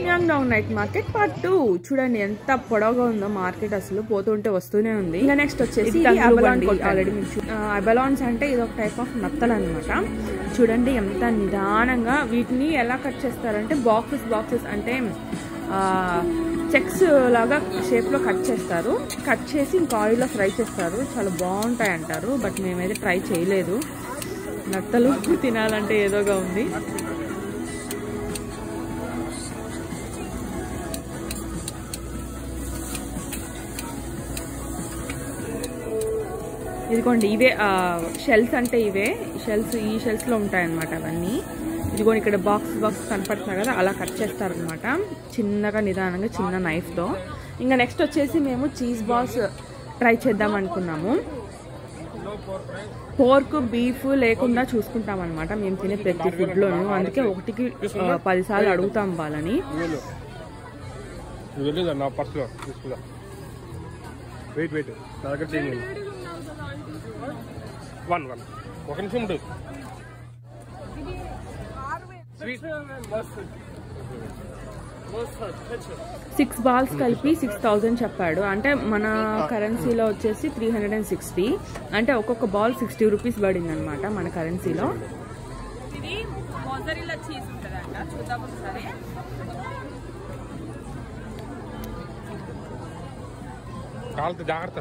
యాంగ్డౌన్ night market part two చూడండి ఎంత పొడవుగా ఉందో మార్కెట్ అసలు పోతుంటే వస్తూనే ఉంది ఇంకా నెక్స్ట్ వచ్చేసి ఆల్రెడీ అబలాన్స్ అంటే ఇది ఒక టైప్ ఆఫ్ నత్తలు అనమాట చూడండి ఎంత నిదానంగా వీటిని ఎలా కట్ చేస్తారంటే బాక్సెస్ బాక్సెస్ అంటే చెక్స్ లాగా షేప్లో కట్ చేస్తారు కట్ చేసి ఇంకా ఆయిల్లో ఫ్రై చేస్తారు చాలా బాగుంటాయి అంటారు బట్ మేమైతే ట్రై చేయలేదు నత్తలు తినాలంటే ఏదోగా ఉంది ఇదిగోండి ఇవే షెల్స్ అంటే ఇవే షెల్స్ ఈ షెల్స్లో ఉంటాయన్నమాట అవన్నీ ఇదిగోండి ఇక్కడ బాక్స్ బాక్స్ కనపడుతున్నారు కదా అలా కట్ చేస్తారనమాట చిన్నగా నిదానంగా చిన్న నైఫ్తో ఇంకా నెక్స్ట్ వచ్చేసి మేము చీజ్ బాల్స్ ట్రై చేద్దాం అనుకున్నాము పోర్క్ బీఫ్ లేకుండా చూసుకుంటాం అనమాట మేము తినే ప్రతి ఫుడ్లోనూ అందుకే ఒకటికి ఆ, పదిసార్లు అడుగుతాం వాళ్ళని వెళ్ళు నువ్వు వెళ్ళేదా నా పర్సులో తీసుకుందా వెయిట్ వెయిట్ నా దగ్గర చేయండి వన్ వన్ ఒక నిమిషం ఉంటుంది స్వీట్ సిక్స్ బాల్స్ కలిపి సిక్స్ థౌజండ్ చెప్పాడు అంటే మన కరెన్సీలో వచ్చేసి త్రీ హండ్రెడ్ అండ్ సిక్స్టీ అంటే ఒక్కొక్క బాల్ సిక్స్టీ రూపీస్ పడింది అనమాట మన కరెన్సీలో ఇది మొజరిల్లా చీజ్ ఉంటుందంట చూద్దాం ఒకసారి కాలుతో జాగ్రత్త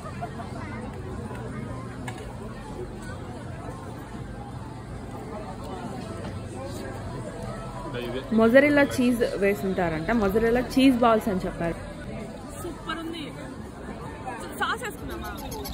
ఇదే మొజరెల్లా చీజ్ వేసుంటారంట మొజరెల్లా చీజ్ బాల్స్ అని చెప్పారు సూపర్ ఉంది సాస్ వేసుకున్నామా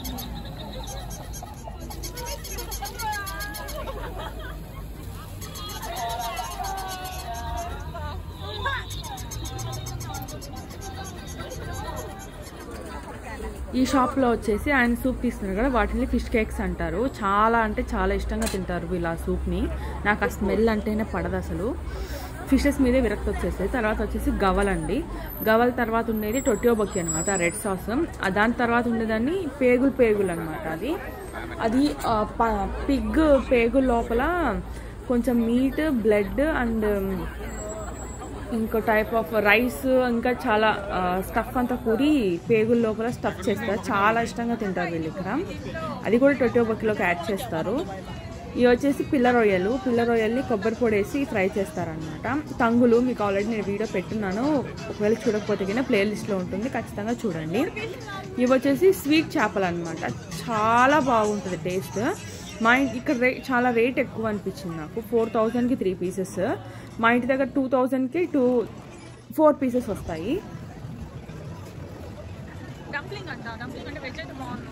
ఈ షాప్లో వచ్చేసి ఆయన సూప్ తీస్తున్నారు కదా వాటిని ఫిష్ కేక్స్ అంటారు చాలా అంటే చాలా ఇష్టంగా తింటారు వీళ్ళు ఆ సూప్ని నాకు ఆ స్మెల్ అంటేనే పడదు అసలు ఫిషెస్ మీదే విరక్తి వచ్చేస్తుంది తర్వాత వచ్చేసి గవలండి గవల్ తర్వాత ఉండేది టొట్యో బొక్కి అనమాట రెడ్ సాస్ ఆ దాని తర్వాత ఉండేదాన్ని పేగులు పేగులు అనమాట అది అది పిగ్ పేగుల లోపల కొంచెం మీట్ బ్లడ్ అండ్ ఇంకో టైప్ ఆఫ్ రైస్ ఇంకా చాలా స్టఫ్ అంతా కూడి పేగుల లోపల స్టఫ్ చేస్తారు చాలా ఇష్టంగా తింటారు వీళ్ళు ఇక్కడ అది కూడా టొట్టో బొక్కిలోకి యాడ్ చేస్తారు ఇవి వచ్చేసి పిల్ల రొయ్యలు పిల్ల రొయ్యల్ని కొబ్బరి పొడి వేసి ఫ్రై చేస్తారనమాట తంగులు మీకు ఆల్రెడీ నేను వీడియో పెట్టున్నాను ఒకవేళ చూడకపోతే కన్నా ప్లేలిస్ట్లో ఉంటుంది ఖచ్చితంగా చూడండి ఇవి వచ్చేసి స్వీట్ చేపలు అనమాట చాలా బాగుంటుంది టేస్ట్ మా ఇంటి ఇక్కడ రే చాలా రేట్ ఎక్కువ అనిపించింది నాకు ఫోర్ థౌజండ్కి త్రీ పీసెస్ మా ఇంటి దగ్గర టూ థౌజండ్కి టూ ఫోర్ పీసెస్ వస్తాయి డంప్లింగ్ అంట డంప్లింగ్ అంటే వెజ్ అయితే బాగుంది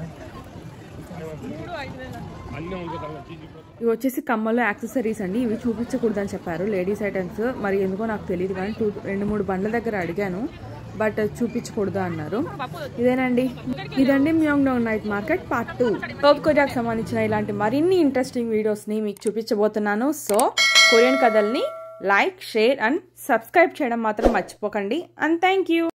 మూడు ఐదు వేలు అన్నీ ఉంటుంది చీజ్ ఇవి వచ్చేసి కమ్మలో యాక్సెసరీస్ అండి ఇవి చూపించకూడదని చెప్పారు లేడీస్ ఐటమ్స్ మరి ఎందుకో నాకు తెలియదు కానీ టూ రెండు మూడు బండ్ల దగ్గర అడిగాను బట్ చూపించకూడదు అన్నారు ఇదేనండి ఇదండి మ్యాంగ్ night market part two south కొరియాకి సంబంధించిన ఇలాంటి మరిన్ని ఇంట్రెస్టింగ్ వీడియోస్ని మీకు చూపించబోతున్నాను సో కొరియన్ కథల్ని లైక్ షేర్ అండ్ సబ్స్క్రైబ్ చేయడం మాత్రం మర్చిపోకండి అండ్ థ్యాంక్ యూ